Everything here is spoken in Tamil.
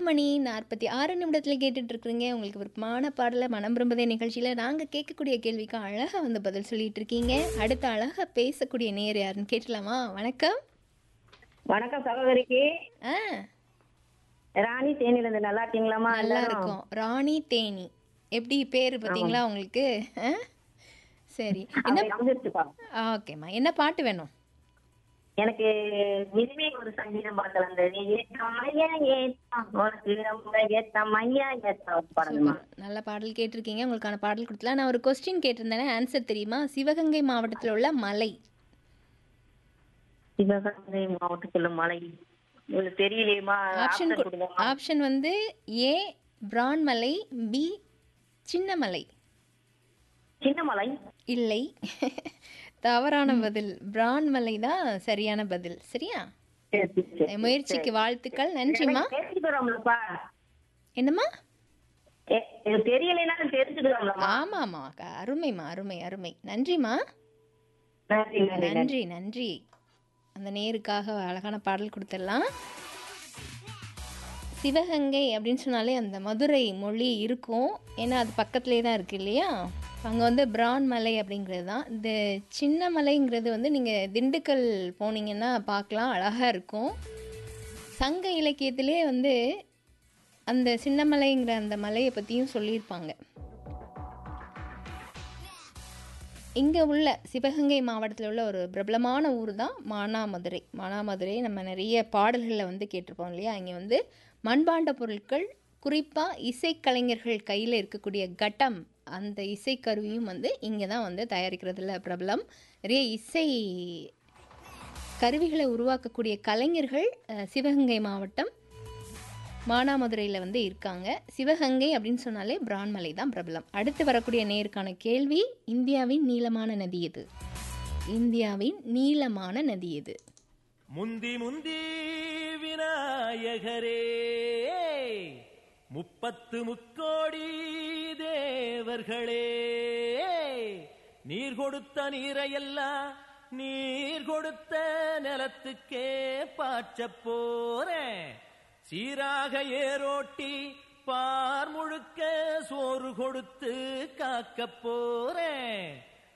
மணி நாற்பத்தி ஆறு நிமிடத்தில் கேட்டுட்டு இருக்கிறீங்க உங்களுக்கு விருப்பமான பாடலை மனம் விரும்புதே நிகழ்ச்சியில் நாங்கள் கேட்கக்கூடிய கேள்விக்கு அழகாக வந்து பதில் சொல்லிட்டு இருக்கீங்க அடுத்த அழகாக பேசக்கூடிய நேர் யாருன்னு கேட்டலாமா வணக்கம் வணக்கம் சகோதரிக்கு ஆ ராணி தேனில இருந்து நல்லா இருக்கீங்களாமா நல்லா இருக்கும் ராணி தேனி எப்படி பேர் பார்த்தீங்களா உங்களுக்கு ஆ? சரி என்ன வந்துருச்சுப்பா ஓகேம்மா என்ன பாட்டு வேணும் எனக்கு இனிமே ஒரு சங்கீதம் பாடல் அந்த ஏத்தம் ஐயா ஏத்தம் உனக்கு ரொம்ப ஏத்தம் ஐயா ஏத்தம் பாடலுமா நல்ல பாடல் கேட்டிருக்கீங்க உங்களுக்கான பாடல் கொடுத்தலாம் நான் ஒரு கொஸ்டின் கேட்டிருந்தேனே ஆன்சர் தெரியுமா சிவகங்கை மாவட்டத்தில் உள்ள மலை சிவகங்கை மாவட்டத்துல மலை உங்களுக்கு தெரியலையுமா ஆப்ஷன் option கொடுங்க. ஆப்ஷன் வந்து ஏ பிரான்மலை பி சின்னமலை சின்ன மலை இல்லை தவறான பதில் பிரான்மலை தான் சரியான பதில் சரியா சரி, சரி, சரி. முயற்சிக்கு வாழ்த்துக்கள் நன்றிம்மா தெரிஞ்சுக்கிறோம்லப்பா என்னம்மா ஏ, இது தெரியலைனாலும் தெரிஞ்சுக்கிறோம்லம்மா ஆமாம்மா அக்கா, அருமைம்மா அருமை அருமை நன்றிம்மா நன்றி நன்றி நன்றி நன்றி நன்றி அந்த நேருக்காக அழகான பாடல் கொடுத்துடலாம் சிவகங்கை அப்படின்னு சொன்னாலே அந்த மதுரை மொழி இருக்கும் ஏன்னா அது பக்கத்துலேயே தான் இருக்குது இல்லையா அங்கே வந்து பிரான் மலை அப்படிங்கிறது தான் இந்த சின்ன மலைங்கிறது வந்து நீங்கள் திண்டுக்கல் போனீங்கன்னா பார்க்கலாம் அழகாக இருக்கும் சங்க இலக்கியத்திலே வந்து அந்த சின்னமலைங்கிற அந்த மலையை பற்றியும் சொல்லியிருப்பாங்க இங்கே உள்ள சிவகங்கை மாவட்டத்தில் உள்ள ஒரு பிரபலமான ஊர் தான் மானாமதுரை மானாமதுரை நம்ம நிறைய பாடல்களில் வந்து கேட்டிருப்போம் இல்லையா இங்கே வந்து மண்பாண்ட பொருட்கள் குறிப்பாக இசைக்கலைஞர்கள் கையில் இருக்கக்கூடிய கட்டம் அந்த இசைக்கருவியும் வந்து இங்கே தான் வந்து தயாரிக்கிறதுல பிரபலம் நிறைய இசை கருவிகளை உருவாக்கக்கூடிய கலைஞர்கள் அஹ், சிவகங்கை மாவட்டம் மானாமதுரையில் வந்து இருக்காங்க சிவகங்கை அப்படின்னு சொன்னாலே பிரான்மலை தான் பிரபலம் அடுத்து வரக்கூடிய நேருக்கான கேள்வி இந்தியாவின் நீளமான நதி எது இந்தியாவின் நீளமான நதி எது முந்தி முந்தி விநாயகரே முப்பத்து முக்கோடி தேவர்களே நீர் கொடுத்த நீரையெல்லாம் நீர் கொடுத்த நிலத்துக்கே பாய்ச்சப் போறேன் சீராக ஏரோட்டி பார் முழுக்க சோறு கொடுத்து காக்கப் போறேன்